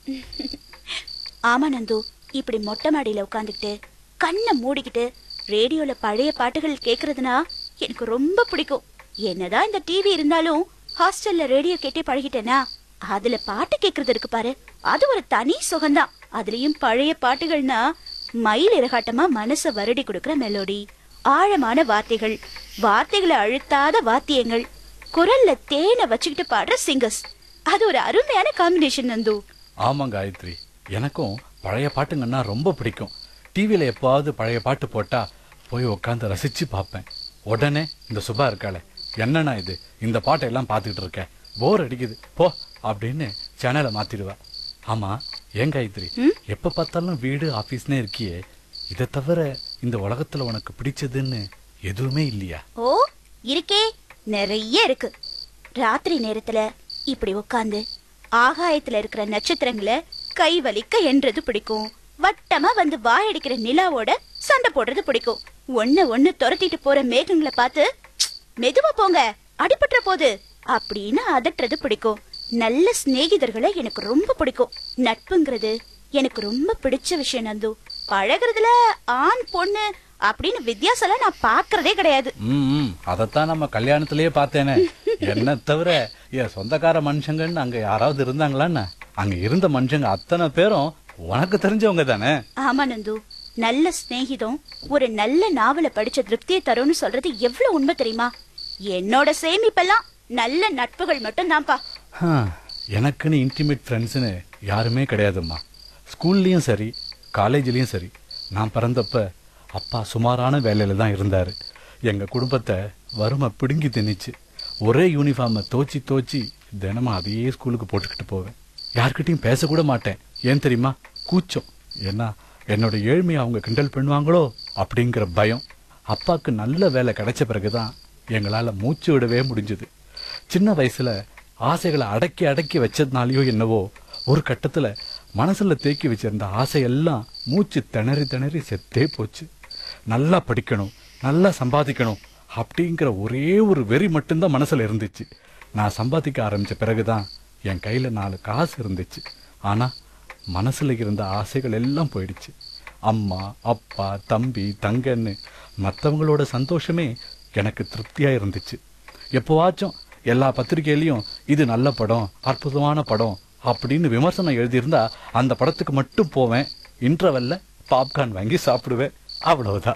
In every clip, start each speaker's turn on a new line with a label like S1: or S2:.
S1: ஆமா நந்து இப்படி மொட்டை மாடியில உட்காந்துக்கிட்டு கண்ணை மூடிக்கிட்டு ரேடியோல பழைய பாட்டுகள் கேக்குறதுனா எனக்கு ரொம்ப பிடிக்கும் என்னதான் இந்த டிவி இருந்தாலும் ஹாஸ்டல்ல ரேடியோ கேட்டே பழகிட்டேனா அதுல பாட்டு கேக்குறது இருக்கு பாரு அது ஒரு தனி சுகம்தான் அதுலயும் பழைய பாட்டுகள்னா மயில் இறகாட்டமா மனச வருடி கொடுக்கிற மெலோடி ஆழமான வார்த்தைகள் வார்த்தைகளை அழுத்தாத வாத்தியங்கள் குரல்ல தேனை வச்சுக்கிட்டு பாடுற சிங்கர்ஸ் அது ஒரு அருமையான காம்பினேஷன் நந்து
S2: ஆமாங்க காயத்ரி எனக்கும் பழைய பாட்டுங்கன்னா ரொம்ப பிடிக்கும் டிவியில் எப்பாவது பழைய பாட்டு போட்டா போய் உட்காந்து ரசிச்சு பார்ப்பேன் உடனே இந்த சுபா இருக்காளே என்னண்ணா இது இந்த பாட்டையெல்லாம் பார்த்துக்கிட்டு இருக்க போர் அடிக்குது போ அப்படின்னு சேனலை மாத்திடுவா ஆமா ஏன் காயத்ரி எப்ப பார்த்தாலும் வீடு ஆபீஸ்னே இருக்கியே இதை தவிர இந்த உலகத்துல உனக்கு பிடிச்சதுன்னு எதுவுமே இல்லையா
S1: ஓ இருக்கே நிறைய இருக்கு ராத்திரி நேரத்துல இப்படி உட்கார்ந்து ஆகாயத்துல இருக்கிற நட்சத்திரங்களை கை வலிக்க என்றது பிடிக்கும் வட்டமா வந்து வாயடிக்கிற நிலாவோட சண்டை போடுறது பிடிக்கும் ஒண்ணு ஒண்ணு துரத்திட்டு போற மேகங்களை பார்த்து "ப்ச், மெதுவா போங்க அடிபட்டுற போது அப்படின்னு அதட்டுறது பிடிக்கும் நல்ல சிநேகிதர்களை எனக்கு ரொம்ப பிடிக்கும் நட்புங்கிறது எனக்கு ரொம்ப பிடிச்ச விஷயம் நந்து பழகுறதுல ஆண் பொண்ணு அப்படின்னு வித்தியாசம்லாம் நான் பார்க்கறதே கிடையாது
S2: ம் ம், அதைத்தான் நம்ம கல்யாணத்திலேயே பார்த்தேனே என்ன தவிர என் சொந்தக்கார மனுஷங்கன்னு அங்க யாராவது இருந்தாங்களான்னு அங்க இருந்த மனுஷங்க அத்தனை பேரும் உனக்கு தெரிஞ்சவங்க தானே
S1: ஆமா நந்து நல்ல சிநேகிதம் ஒரு நல்ல நாவலை படிச்ச திருப்தியை தரும்னு சொல்றது எவ்வளவு உண்மை தெரியுமா என்னோட சேமிப்பெல்லாம் நல்ல நட்புகள் மட்டும் தான்ப்பா
S2: ஹம், எனக்குன்னு இன்டிமேட் ஃப்ரெண்ட்ஸ்னு யாருமே கிடையாதும்மா ஸ்கூல்லையும் சரி காலேஜ்லேயும் சரி நான் பிறந்தப்ப அப்பா சுமாரான வேலையில தான் இருந்தார் எங்கள் குடும்பத்தை வறுமை பிடுங்கி திணிச்சு ஒரே யூனிஃபார்மை தோச்சி தோச்சி தினமும் அதையே ஸ்கூலுக்கு போட்டுக்கிட்டு போவேன் யார்கிட்டயும் பேசக்கூட மாட்டேன் ஏன் தெரியுமா கூச்சம் ஏன்னா என்னோட ஏழ்மையை அவங்க கிண்டல் பண்ணுவாங்களோ அப்படிங்கிற பயம் அப்பாவுக்கு நல்ல வேலை கிடைச்ச பிறகுதான் எங்களால் மூச்சு விடவே முடிஞ்சது சின்ன வயசுல ஆசைகளை அடக்கி அடக்கி வச்சதுனாலயோ என்னவோ ஒரு கட்டத்துல மனசுல தேக்கி வச்சிருந்த ஆசையெல்லாம் மூச்சு திணறி திணறி செத்தே போச்சு நல்லா படிக்கணும் நல்லா சம்பாதிக்கணும் அப்படிங்கிற ஒரே ஒரு வெறி மட்டும்தான் மனசுல இருந்துச்சு நான் சம்பாதிக்க ஆரம்பிச்ச பிறகுதான் என் கையில நாலு காசு இருந்துச்சு ஆனா மனசுல இருந்த ஆசைகள் எல்லாம் போயிடுச்சு அம்மா அப்பா தம்பி தங்கன்னு மற்றவங்களோட சந்தோஷமே எனக்கு திருப்தியா இருந்துச்சு எப்போவாச்சும் எல்லா பத்திரிக்கையிலையும் இது நல்ல படம் அற்புதமான படம் அப்படின்னு விமர்சனம் எழுதியிருந்தா அந்த படத்துக்கு மட்டும் போவேன் இன்டர்வெல்ல பாப்கார்ன் வாங்கி சாப்பிடுவேன் அவ்வளவுதான்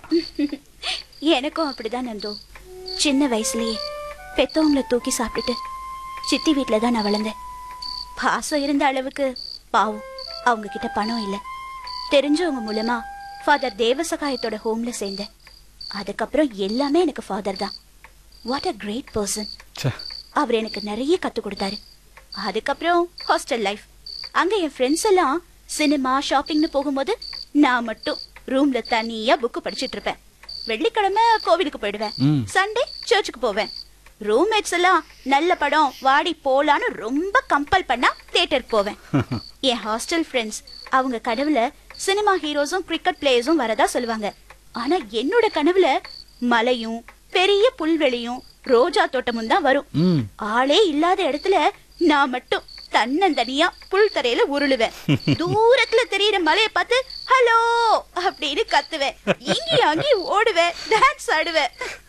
S1: எனக்கும் அப்படிதான் நந்து சின்ன வயசுலயே பெத்தவங்கள தூக்கி சாப்பிட்டுட்டு சித்தி வீட்டில தான் நான் வளர்ந்தேன் பாசம் இருந்த அளவுக்கு பாவம் அவங்க கிட்ட பணம் இல்ல தெரிஞ்சவங்க மூலமா ஃபாதர் தேவசகாயத்தோட ஹோம்ல சேர்ந்தேன் அதுக்கப்புறம் எல்லாமே எனக்கு ஃபாதர் தான் வாட் அ கிரேட் பர்சன்
S2: ச்சே
S1: அவர் எனக்கு நிறைய கத்து கொடுத்தாரு அதுக்கப்புறம் ஹாஸ்டல் லைஃப் அங்க என் ஃப்ரெண்ட்ஸ் எல்லாம் சினிமா ஷாப்பிங்னு போகும்போது நான் மட்டும் ரூம்ல தனியா புக்கு படிச்சிட்டு இருப்பேன் வெள்ளிக்கிழமை கோவிலுக்கு போயிடுவேன்
S2: ம்.
S1: சண்டே சர்ச்சுக்கு போவேன் ரூம்மேட்ஸ் எல்லாம் நல்ல படம் வாடி போலான்னு ரொம்ப கம்பல் பண்ணா தியேட்டருக்கு போவேன் என் ஹாஸ்டல் ஃப்ரெண்ட்ஸ் அவங்க கனவுல சினிமா ஹீரோஸும் கிரிக்கெட் பிளேயர்ஸும் வரதா சொல்லுவாங்க ஆனா என்னோட கனவுல மலையும் பெரிய புல்வெளியும் ரோஜா தோட்டமும் தான் வரும்
S2: ம்
S1: ஆளே இல்லாத இடத்துல நான் மட்டும் தன்னந்தனியா புல் தரையில உருளுவேன் தூரத்துல தெரியுற மலைய பார்த்து ஹலோ அப்படின்னு கத்துவேன் இங்கி அங்கி ஓடுவேன் டான்ஸ் ஆடுவேன்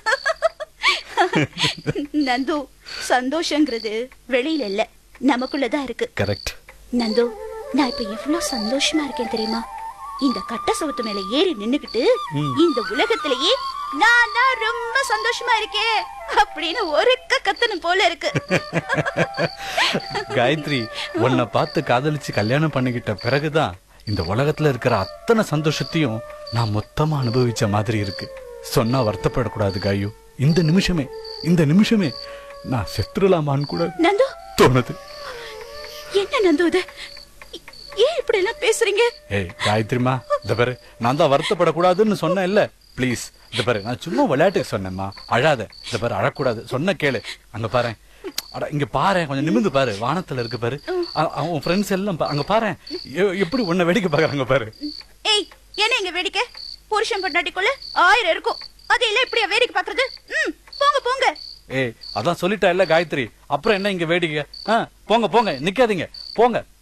S1: நந்து சந்தோஷங்கிறது வெளியில இல்ல நமக்குள்ளதான் இருக்கு
S2: கரெக்ட்
S1: நந்து நான் இப்ப இவ்வளவு சந்தோஷமா இருக்கேன் தெரியுமா இந்த கட்ட சவுத்து மேல ஏறி நின்னுக்கிட்டு இந்த உலகத்திலேயே நான் தான் ரொம்ப சந்தோஷமா இருக்கேன் அப்படின்னு ஒருக்க கத்தணும் போல இருக்கு
S2: காயத்ரி உன்னை பார்த்து காதலிச்சு கல்யாணம் பண்ணிக்கிட்ட பிறகுதான் இந்த உலகத்துல இருக்கிற அத்தனை சந்தோஷத்தையும் நான் மொத்தமா அனுபவிச்ச மாதிரி இருக்கு சொன்னா வருத்தப்படக்கூடாது காயு இந்த நிமிஷமே இந்த நிமிஷமே நான் செத்துடலாமான்னு கூட
S1: நந்து
S2: தோணுது
S1: என்ன நந்து இது ஏ- ஏன் இப்படி எல்லாம் பேசுறீங்க
S2: ஏய் காயத்ரிமா இந்த பாரு நான் தான் வருத்தப்படக்கூடாதுன்னு சொன்னேன் இல்ல ப்ளீஸ் இந்த பாரு நான் சும்மா விளையாட்டுக்கு சொன்னேம்மா அழாத இந்த பாரு அழக்கூடாது சொன்ன கேளு அங்க பாரு அட இங்க பாரு கொஞ்சம் நிமிந்து பாரு வானத்துல இருக்கு பாரு அ- அவன் ஃப்ரெண்ட்ஸ் எல்லாம் பா- அங்க பாரு எப்படி உன்னை வேடிக்கை பாக்குறாங்க பாரு
S1: ஏய் என்ன இங்க வேடிக்கை புருஷன் பொண்டாட்டிக்குள்ள ஆயிரம் இருக்கும் அது இல்ல இப்படியா வேடிக்கை பாக்குறது ம் போங்க போங்க
S2: ஏய் அதான் சொல்லிட்டா இல்ல காயத்ரி அப்புறம் என்ன இங்க வேடிக்கை ஆ போங்க போங்க நிக்காதீங்க போங்க